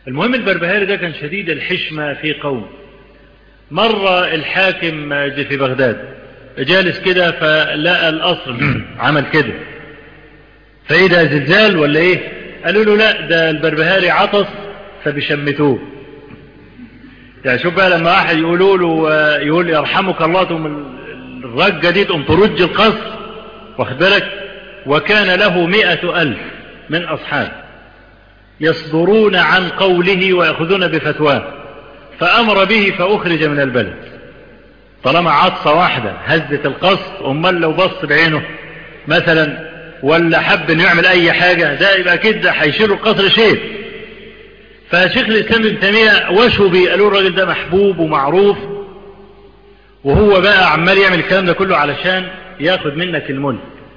المهم البربهاري ده كان شديد الحشمة في قوم مرة الحاكم في بغداد جالس كده فلقى القصر عمل كده فايه ده زلزال ولا ايه قالوا له لا ده البربهاري عطس فبيشمتوه يعني شوف بقى لما واحد يقولوا له يقول يرحمك الله تقوم الرجة دي تقوم ترج القصر واخد بالك وكان له مئة ألف من أصحاب يصدرون عن قوله ويأخذون بفتواه فأمر به فأخرج من البلد طالما عطسة واحدة هزت القصر أمال لو بص بعينه مثلا ولا حب انه يعمل أي حاجة ده يبقى كده هيشيلوا القصر شيء فشيخ الإسلام ابن تيمية وشوا بيه قالوا الراجل ده محبوب ومعروف وهو بقى عمال يعمل الكلام ده كله علشان ياخد منك الملك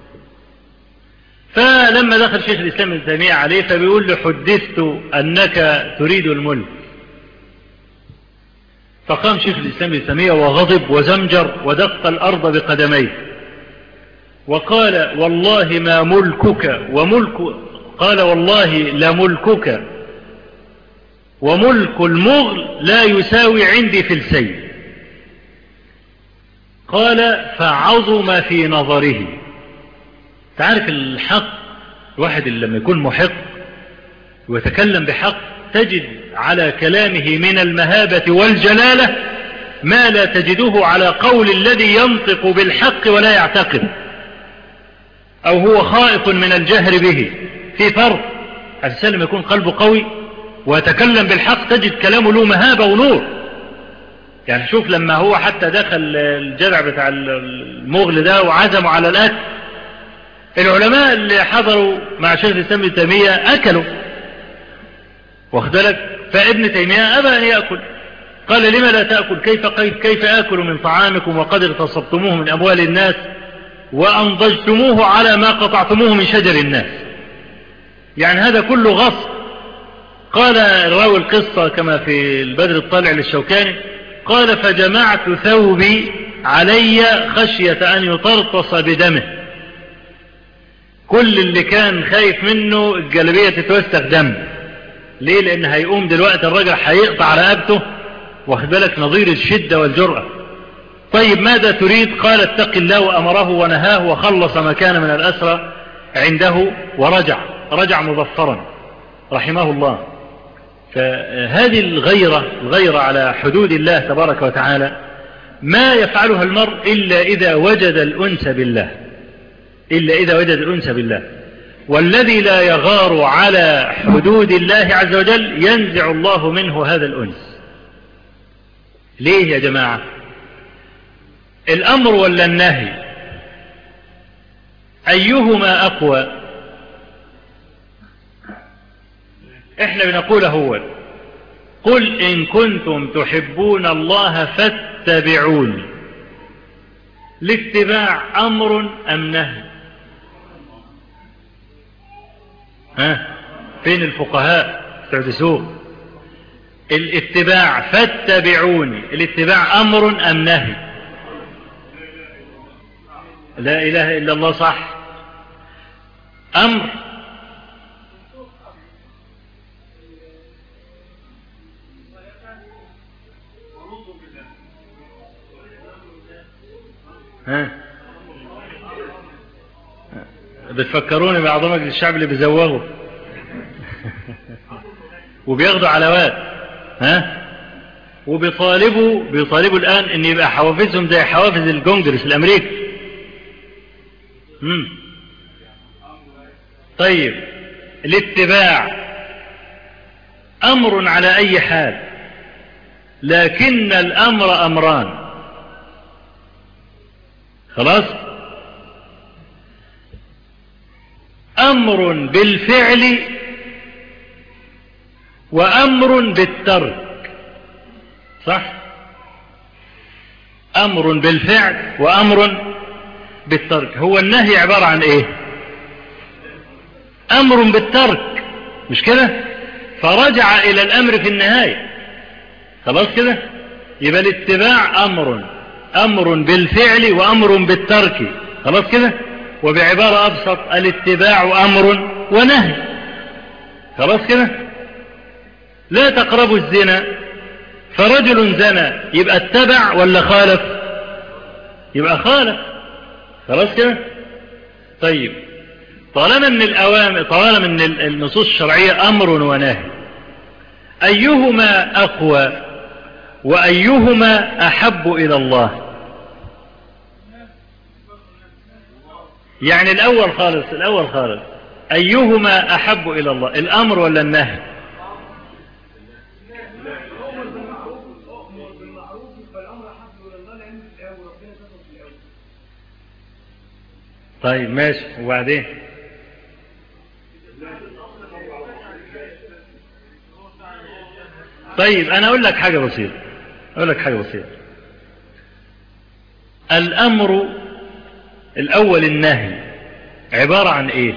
فلما دخل شيخ الإسلام ابن تيمية عليه فبيقول له حدثت أنك تريد الملك فقام شيخ الإسلام ابن تيمية وغضب وزمجر ودق الأرض بقدميه وقال والله ما ملكك وملك قال والله لملكك وملك المغل لا يساوي عندي في السيل قال فعظم في نظره تعرف الحق الواحد اللي لما يكون محق ويتكلم بحق تجد على كلامه من المهابة والجلالة ما لا تجده على قول الذي ينطق بالحق ولا يعتقد أو هو خائف من الجهر به في فرق الإنسان لما يكون قلبه قوي ويتكلم بالحق تجد كلامه له مهابة ونور يعني شوف لما هو حتى دخل الجدع بتاع المغل ده وعزموا على الأكل العلماء اللي حضروا مع شيخ الإسلام ابن تيمية أكلوا واخدلك فابن تيمية أبى أن يأكل قال لما لا تأكل كيف, كيف آكل من طعامكم وقد اغتصبتموه من أموال الناس وأنضجتموه على ما قطعتموه من شجر الناس يعني هذا كله غصب قال راوي القصة كما في البدر الطالع للشوكاني قال فجمعت ثوبي علي خشية أن يطرطس بدمه كل اللي كان خايف منه الجلبية تتوسخ دم ليه لأن هيقوم دلوقتي الرجل هيقطع رقبته واخد بالك نظير الشدة والجرأة طيب ماذا تريد قال اتق الله وأمره ونهاه وخلص ما كان من الأسرى عنده ورجع رجع مظفرا رحمه الله فهذه الغيرة الغيرة على حدود الله تبارك وتعالى ما يفعلها المرء إلا إذا وجد الأنس بالله إلا إذا وجد الأنس بالله والذي لا يغار على حدود الله عز وجل ينزع الله منه هذا الأنس ليه يا جماعة الأمر ولا النهي أيهما أقوى احنا بنقول هو قل إن كنتم تحبون الله فاتبعوني الاتباع أمر أم نهي ها فين الفقهاء استعدسوه الاتباع فاتبعوني الاتباع أمر أم نهي لا إله إلا الله صح أمر ها بتفكروني بعظمة الشعب اللي بيزوغوا وبياخدوا علاوات ها وبيطالبوا بيطالبوا الآن ان يبقى حوافزهم زي حوافز الكونجرس الامريكي مم. طيب الاتباع امر على اي حال لكن الامر امران خلاص امر بالفعل وامر بالترك صح امر بالفعل وامر بالترك هو النهي عبارة عن ايه امر بالترك مش كده فرجع الى الامر في النهاية خلاص كده يبقى الاتباع امر امر بالفعل وامر بالترك خلاص كده وبعبارة ابسط الاتباع امر ونهي خلاص كده لا تقربوا الزنا فرجل زنى يبقى اتبع ولا خالف يبقى خالف خلاص كده طيب طالما من الأوامر طالما من النصوص الشرعية أمر ونهي أيهما أقوى وأيهما أحب إلى الله يعني الأول خالص الأول خالص أيهما أحب إلى الله الأمر ولا النهي طيب ماشي وبعدين طيب أنا أقول لك حاجة بسيطة أقول لك حاجة بسيطة الأمر الأول النهي عبارة عن إيه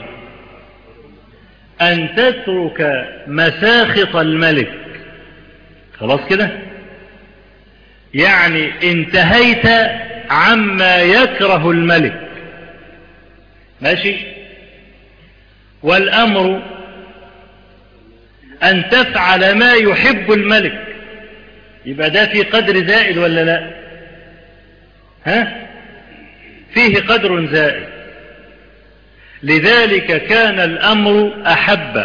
أن تترك مساخط الملك خلاص كده يعني انتهيت عما يكره الملك ماشي والأمر أن تفعل ما يحب الملك يبقى ده في قدر زائد ولا لا ها فيه قدر زائد لذلك كان الأمر أحب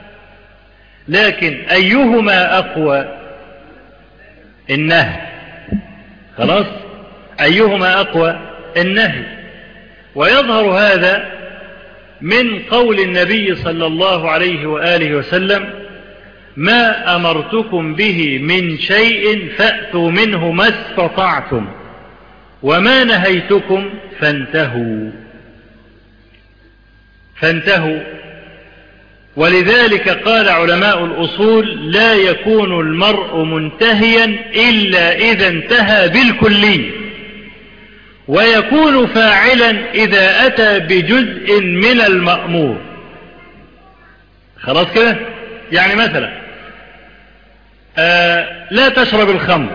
لكن أيهما أقوى النهي خلاص أيهما أقوى النهي ويظهر هذا من قول النبي صلى الله عليه وآله وسلم ما أمرتكم به من شيء فأتوا منه ما استطعتم وما نهيتكم فانتهوا فانتهوا ولذلك قال علماء الأصول لا يكون المرء منتهيا إلا إذا انتهى بالكلي ويكون فاعلا إذا أتى بجزء من المأمور خلاص كده يعني مثلا آه لا تشرب الخمر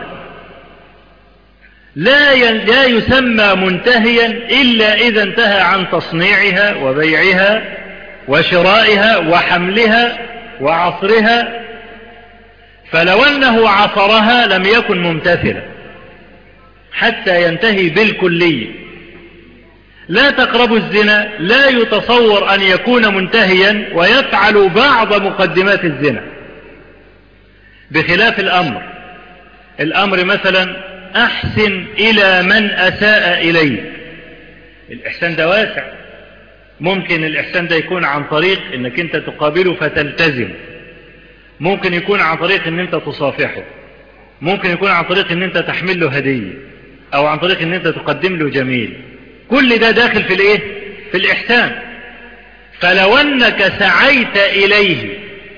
لا لا يسمى منتهيا إلا إذا انتهى عن تصنيعها وبيعها وشرائها وحملها وعصرها فلو أنه عصرها لم يكن ممتثلا حتى ينتهي بالكلية لا تقربوا الزنا لا يتصور أن يكون منتهيا ويفعل بعض مقدمات الزنا بخلاف الأمر الأمر مثلا أحسن إلى من أساء إليك الإحسان ده واسع ممكن الإحسان ده يكون عن طريق أنك أنت تقابله فتلتزم ممكن يكون عن طريق أن أنت تصافحه ممكن يكون عن طريق أن أنت تحمل له هدية أو عن طريق أن أنت تقدم له جميل كل ده داخل في الإيه؟ في الإحسان فلو أنك سعيت إليه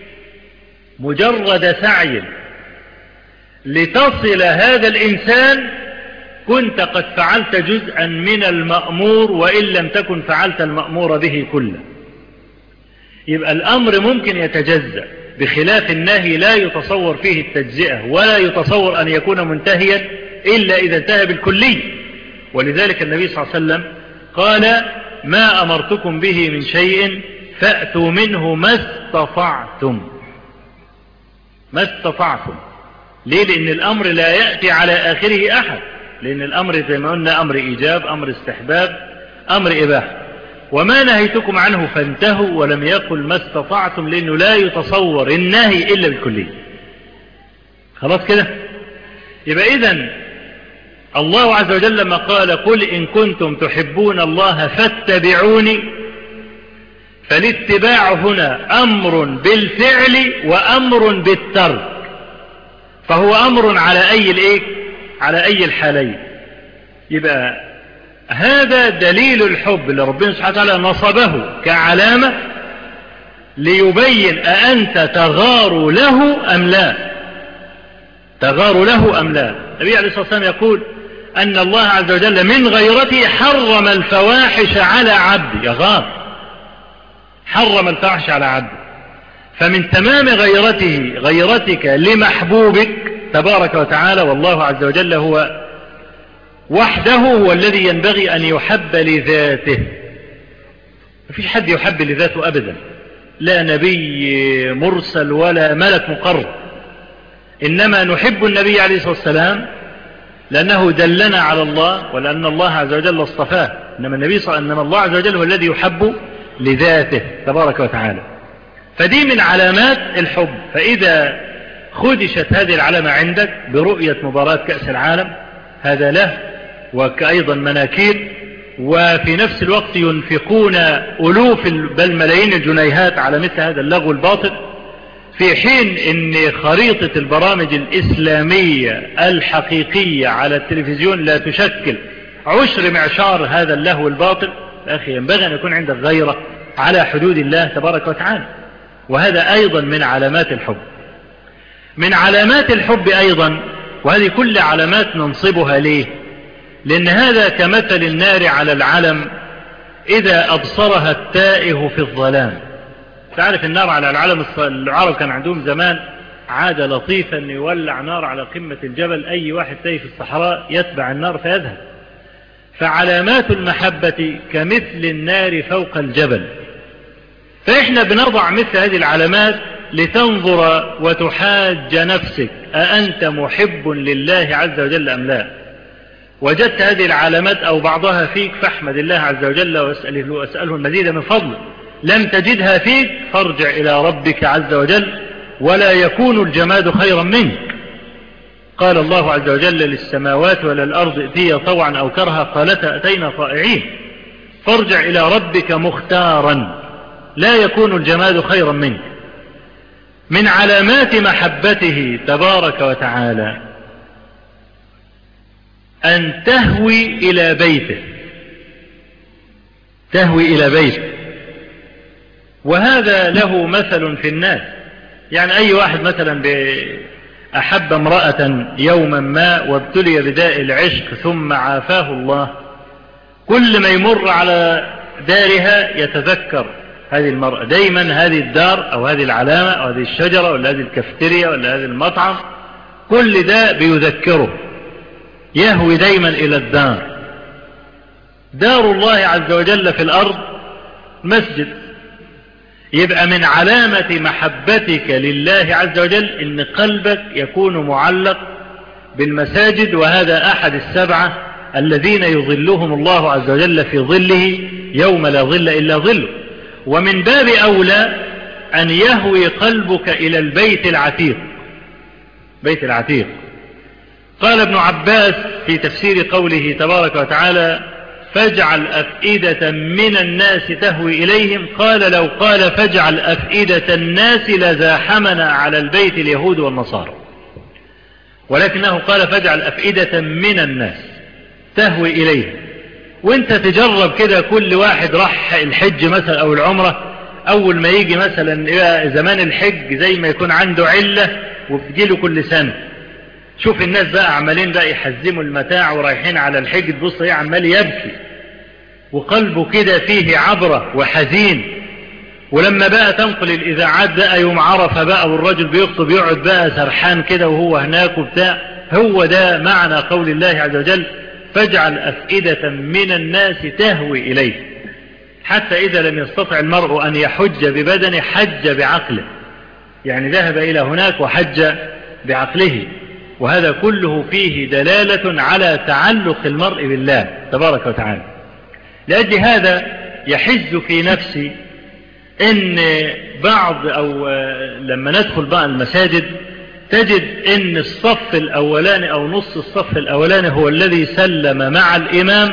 مجرد سعي لتصل هذا الإنسان كنت قد فعلت جزءا من المأمور وإن لم تكن فعلت المأمور به كله يبقى الأمر ممكن يتجزأ بخلاف النهي لا يتصور فيه التجزئة ولا يتصور أن يكون منتهيا إلا إذا انتهى بالكلي ولذلك النبي صلى الله عليه وسلم قال ما أمرتكم به من شيء فأتوا منه ما استطعتم ما استطعتم ليه لأن الأمر لا يأتي على آخره أحد لأن الأمر زي ما قلنا أمر إيجاب أمر استحباب أمر إباحة وما نهيتكم عنه فانتهوا ولم يقل ما استطعتم لأنه لا يتصور النهي إلا بالكلية خلاص كده يبقى إذن الله عز وجل لما قال قل إن كنتم تحبون الله فاتبعوني فالاتباع هنا أمر بالفعل وأمر بالترك فهو أمر على أي الإيه على أي الحالين يبقى هذا دليل الحب اللي ربنا سبحانه وتعالى نصبه كعلامة ليبين أأنت تغار له أم لا تغار له أم لا النبي عليه الصلاة والسلام يقول أن الله عز وجل من غيرته حرم الفواحش على عبد يغار حرم الفواحش على عبد فمن تمام غيرته غيرتك لمحبوبك تبارك وتعالى والله عز وجل هو وحده هو الذي ينبغي أن يحب لذاته ما فيش حد يحب لذاته أبدا لا نبي مرسل ولا ملك مقرب إنما نحب النبي عليه الصلاة والسلام لأنه دلنا على الله ولأن الله عز وجل اصطفاه إنما النبي صلى إنما الله عز وجل هو الذي يحب لذاته تبارك وتعالى فدي من علامات الحب فإذا خدشت هذه العلامة عندك برؤية مباراة كأس العالم هذا له وكأيضا مناكير وفي نفس الوقت ينفقون ألوف بل ملايين الجنيهات على مثل هذا اللغو الباطل في حين ان خريطة البرامج الإسلامية الحقيقية على التلفزيون لا تشكل عشر معشار هذا اللهو الباطل أخي ينبغي أن يكون عندك غيرة على حدود الله تبارك وتعالى وهذا أيضا من علامات الحب من علامات الحب أيضا وهذه كل علامات ننصبها ليه لأن هذا كمثل النار على العلم إذا أبصرها التائه في الظلام تعرف النار على العلم العرب كان عندهم زمان عادة لطيفة أن يولع نار على قمة الجبل أي واحد تايه في الصحراء يتبع النار فيذهب فعلامات المحبة كمثل النار فوق الجبل فإحنا بنضع مثل هذه العلامات لتنظر وتحاج نفسك أأنت محب لله عز وجل أم لا وجدت هذه العلامات أو بعضها فيك فاحمد الله عز وجل واسأله, واسأله المزيد من فضله لم تجدها فيك فارجع إلى ربك عز وجل ولا يكون الجماد خيرا منك قال الله عز وجل للسماوات وللأرض ائتيا طوعا أو كرها قالتا أتينا طائعين فارجع إلى ربك مختارا لا يكون الجماد خيرا منك من علامات محبته تبارك وتعالى أن تهوي إلى بيته تهوي إلى بيته وهذا له مثل في الناس يعني أي واحد مثلا أحب امرأة يوما ما وابتلي بداء العشق ثم عافاه الله كل ما يمر على دارها يتذكر هذه المرأة دايما هذه الدار أو هذه العلامة أو هذه الشجرة ولا هذه الكفترية ولا هذه المطعم كل ده بيذكره يهوي دايما إلى الدار دار الله عز وجل في الأرض مسجد يبقى من علامة محبتك لله عز وجل ان قلبك يكون معلق بالمساجد وهذا احد السبعة الذين يظلهم الله عز وجل في ظله يوم لا ظل الا ظله ومن باب اولى ان يهوي قلبك الى البيت العتيق بيت العتيق قال ابن عباس في تفسير قوله تبارك وتعالى فاجعل أفئدة من الناس تهوي إليهم قال لو قال فاجعل أفئدة الناس لزاحمنا على البيت اليهود والنصارى ولكنه قال فاجعل أفئدة من الناس تهوي إليهم وانت تجرب كده كل واحد راح الحج مثلا أو العمرة أول ما يجي مثلا زمان الحج زي ما يكون عنده علة وبتجيله كل سنة شوف الناس بقى عمالين بقى يحزموا المتاع ورايحين على الحج تبص ايه عمال يبكي وقلبه كده فيه عبرة وحزين ولما بقى تنقل الإذاعات بقى يوم عرفة بقى والرجل بيخطب يقعد بقى سرحان كده وهو هناك وبتاع هو ده معنى قول الله عز وجل فاجعل أفئدة من الناس تهوي إليه حتى إذا لم يستطع المرء أن يحج ببدنه حج بعقله يعني ذهب إلى هناك وحج بعقله وهذا كله فيه دلالة على تعلق المرء بالله تبارك وتعالى لأجل هذا يحز في نفسي ان بعض او لما ندخل بقى المساجد تجد ان الصف الاولاني او نص الصف الاولاني هو الذي سلم مع الامام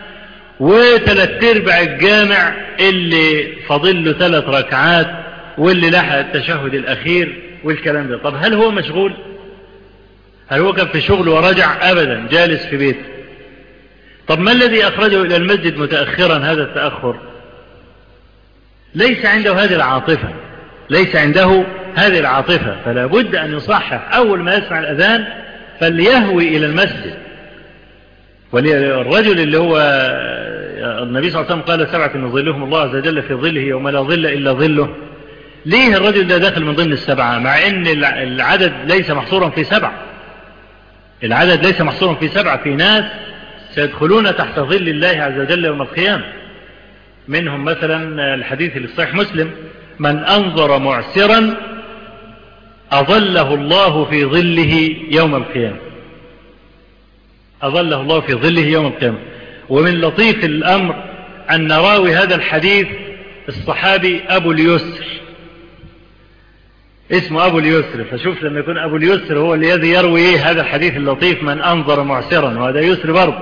وثلاث ارباع الجامع اللي فاضل له ثلاث ركعات واللي لحق التشهد الاخير والكلام ده طب هل هو مشغول هل هو كان في شغل ورجع ابدا جالس في بيته طب ما الذي اخرجه الى المسجد متاخرا هذا التاخر ليس عنده هذه العاطفة ليس عنده هذه العاطفة فلا بد أن يصحح أول ما يسمع الأذان فليهوي إلى المسجد والرجل اللي هو النبي صلى الله عليه وسلم قال سبعة من ظلهم الله عز وجل في ظله يوم لا ظل إلا ظله ليه الرجل ده داخل من ضمن السبعة مع ان العدد ليس محصورا في سبعة العدد ليس محصورا في سبعة في ناس سيدخلون تحت ظل الله عز وجل يوم القيامة منهم مثلا الحديث للصحيح مسلم من أنظر معسرا أظله الله في ظله يوم القيامة أظله الله في ظله يوم القيامة ومن لطيف الأمر أن راوي هذا الحديث الصحابي أبو اليسر اسمه أبو اليسر فشوف لما يكون أبو اليسر هو الذي يروي إيه هذا الحديث اللطيف من أنظر معسرا وهذا يسر برضه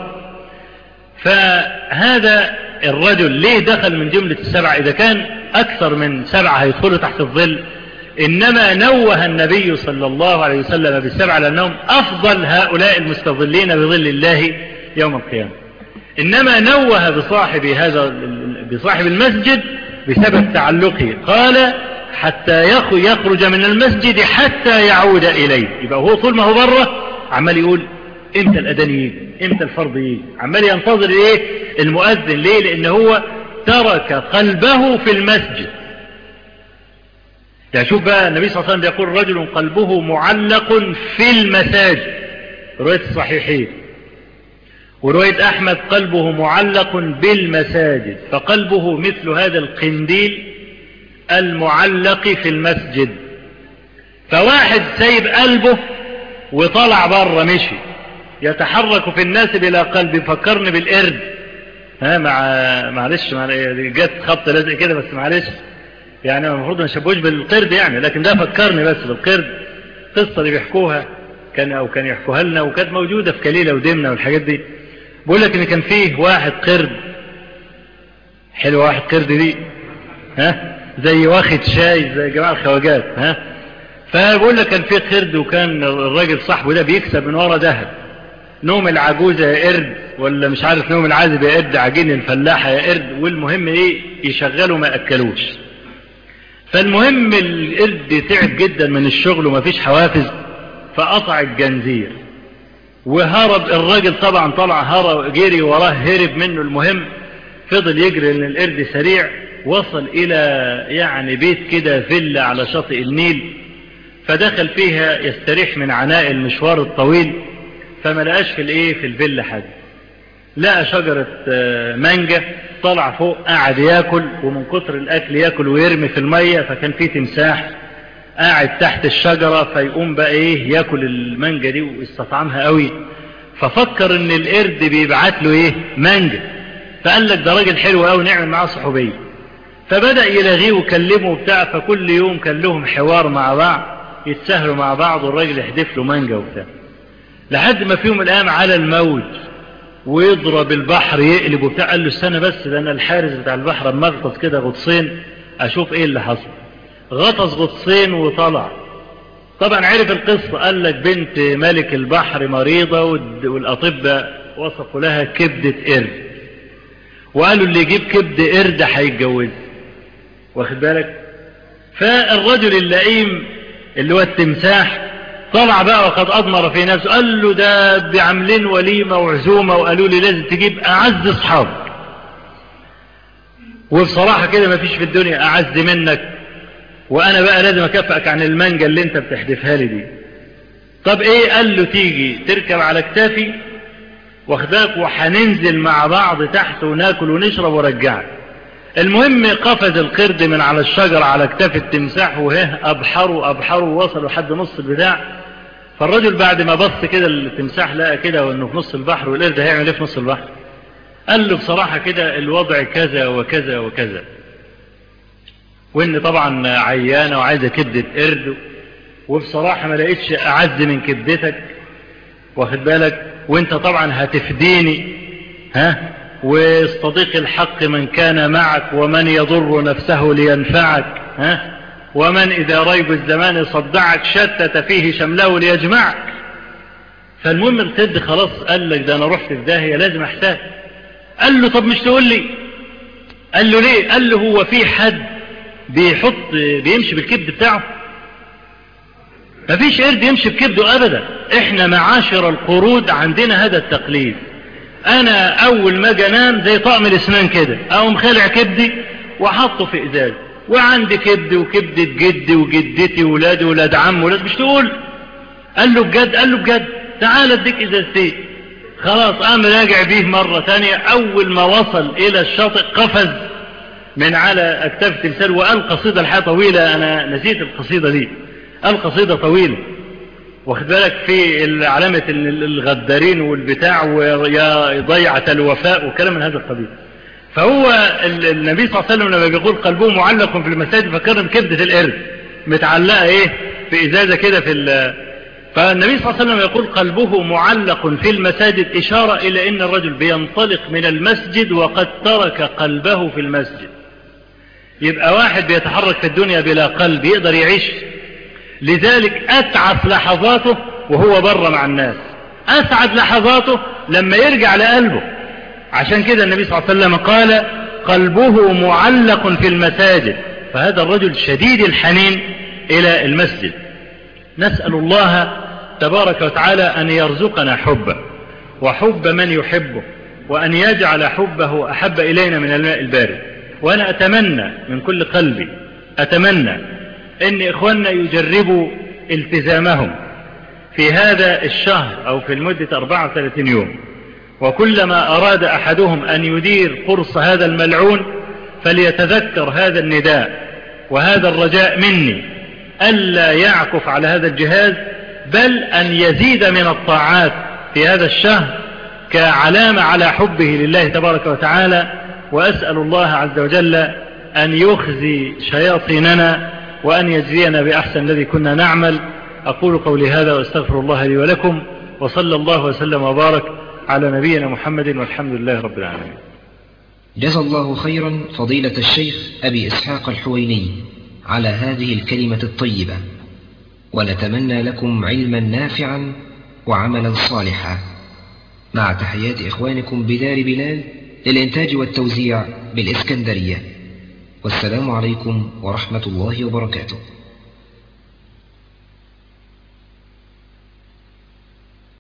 فهذا الرجل ليه دخل من جملة السبعة إذا كان أكثر من سبعة هيدخلوا تحت الظل إنما نوه النبي صلى الله عليه وسلم بالسبعة لأنهم أفضل هؤلاء المستظلين بظل الله يوم القيامة إنما نوه بصاحب هذا بصاحب المسجد بسبب تعلقه قال حتى يخرج من المسجد حتى يعود إليه يبقى هو طول ما هو بره عمال يقول امتى الأذان يجي امتى الفرض يجي عمال ينتظر ايه المؤذن ليه لأن هو ترك قلبه في المسجد يعني شوف بقى النبي صلى الله عليه وسلم يقول رجل قلبه معلق في المساجد رواية الصحيحين ورواية أحمد قلبه معلق بالمساجد فقلبه مثل هذا القنديل المعلق في المسجد فواحد سايب قلبه وطلع بره مشي يتحرك في الناس بلا قلب فكرني بالقرد ها مع معلش مع جت خبط لازق كده بس معلش يعني المفروض ما نشبهوش بالقرد يعني لكن ده فكرني بس بالقرد قصه اللي بيحكوها كان او كان يحكوها لنا وكانت موجوده في كليله ودمنه والحاجات دي بقول لك ان كان فيه واحد قرد حلو واحد قرد دي ها زي واخد شاي زي جماعه الخواجات ها فبقول لك كان فيه قرد وكان الراجل صاحبه ده بيكسب من ورا ذهب نوم العجوزة يا قرد ولا مش عارف نوم العازب يا قرد عجين الفلاحة يا قرد والمهم ايه يشغلوا ما اكلوش فالمهم القرد تعب جدا من الشغل ومفيش حوافز فقطع الجنزير وهرب الراجل طبعا طلع هرب جري وراه هرب منه المهم فضل يجري لان القرد سريع وصل الى يعني بيت كده فيلا على شاطئ النيل فدخل فيها يستريح من عناء المشوار الطويل فما لقاش في الايه في الفيلا حاجه لقى شجرة مانجا طلع فوق قعد ياكل ومن كتر الاكل ياكل ويرمي في المية فكان في تمساح قاعد تحت الشجرة فيقوم بقى ايه ياكل المانجا دي ويستطعمها قوي ففكر ان القرد بيبعت له ايه مانجا فقال لك ده راجل حلو قوي نعمل معاه صحوبية فبدأ يلاغيه وكلمه وبتاع فكل يوم كان لهم حوار مع بعض يتسهلوا مع بعض والراجل يحدف له مانجا وبتاع لحد ما في يوم من الايام على الموج ويضرب البحر يقلب وبتاع قال له استنى بس ده انا الحارس بتاع البحر اما اغطس كده غطسين اشوف ايه اللي حصل غطس غطسين وطلع طبعا عرف القصة قال لك بنت ملك البحر مريضة والاطباء وصفوا لها كبدة قرد وقالوا اللي يجيب كبد قرد هيتجوز واخد بالك فالرجل اللئيم اللي هو التمساح طلع بقى وقد أضمر في نفسه قال له ده بعملين وليمة وعزومة وقالوا لي لازم تجيب أعز أصحابك وبصراحة كده ما فيش في الدنيا أعز منك وأنا بقى لازم أكافئك عن المانجا اللي أنت بتحدفها لي دي طب إيه قال له تيجي تركب على كتافي واخداك وهننزل مع بعض تحت وناكل ونشرب ورجعك المهم قفز القرد من على الشجرة على كتاف التمساح وهه أبحروا أبحروا وصلوا لحد نص البتاع فالرجل بعد ما بص كده التمساح لقى كده وانه في نص البحر والقرد هيعمل ايه في نص البحر قال له بصراحة كده الوضع كذا وكذا وكذا وان طبعا عيانة وعايزة كبدة قرد وبصراحة ما لقيتش أعز من كبدتك واخد بالك وانت طبعا هتفديني ها واستضيق الحق من كان معك ومن يضر نفسه لينفعك ها ومن إذا ريب الزمان صدعك شتت فيه شمله ليجمعك فالمهم القد خلاص قال لك ده أنا رحت في داهية لازم أحتاج قال له طب مش تقول لي قال له ليه قال له هو في حد بيحط بيمشي بالكبد بتاعه مفيش قرد يمشي بكبده أبدا احنا معاشر القرود عندنا هذا التقليد انا اول ما اجي انام زي طقم الاسنان كده اقوم خلع كبدي واحطه في ازاز وعندي كبدي وكبدة جدي وجدتي وولادي ولاد عم ولاد مش تقول قال له بجد قال له بجد تعال اديك ازازتين خلاص قام راجع بيه مرة تانية اول ما وصل الى الشاطئ قفز من على اكتاف التمثال وقال قصيدة الحياة طويلة انا نسيت القصيدة دي القصيدة طويلة واخد بالك في علامة الغدارين والبتاع ويا ضيعة الوفاء وكلام من هذا القبيل فهو النبي صلى الله عليه وسلم لما بيقول قلبه معلق في المساجد فكرم كبدة القرد متعلقة ايه في ازازة كده في فالنبي صلى الله عليه وسلم يقول قلبه معلق في المساجد إشارة إلى أن الرجل بينطلق من المسجد وقد ترك قلبه في المسجد يبقى واحد بيتحرك في الدنيا بلا قلب يقدر يعيش لذلك أتعف لحظاته وهو بر مع الناس أسعد لحظاته لما يرجع لقلبه عشان كده النبي صلى الله عليه وسلم قال قلبه معلق في المساجد فهذا الرجل شديد الحنين إلى المسجد نسأل الله تبارك وتعالى أن يرزقنا حبه وحب من يحبه وأن يجعل حبه أحب إلينا من الماء البارد وأنا أتمنى من كل قلبي أتمنى أن إخواننا يجربوا التزامهم في هذا الشهر أو في المدة 34 يوم وكلما أراد أحدهم أن يدير قرص هذا الملعون فليتذكر هذا النداء وهذا الرجاء مني ألا يعكف على هذا الجهاز بل أن يزيد من الطاعات في هذا الشهر كعلامة على حبه لله تبارك وتعالى وأسأل الله عز وجل أن يخزي شياطيننا وأن يجزينا بأحسن الذي كنا نعمل أقول قولي هذا وأستغفر الله لي ولكم وصلى الله وسلم وبارك على نبينا محمد والحمد لله رب العالمين جزى الله خيرا فضيلة الشيخ أبي إسحاق الحويني على هذه الكلمة الطيبة ونتمنى لكم علما نافعا وعملا صالحا مع تحيات إخوانكم بدار بلال للإنتاج والتوزيع بالإسكندرية والسلام عليكم ورحمة الله وبركاته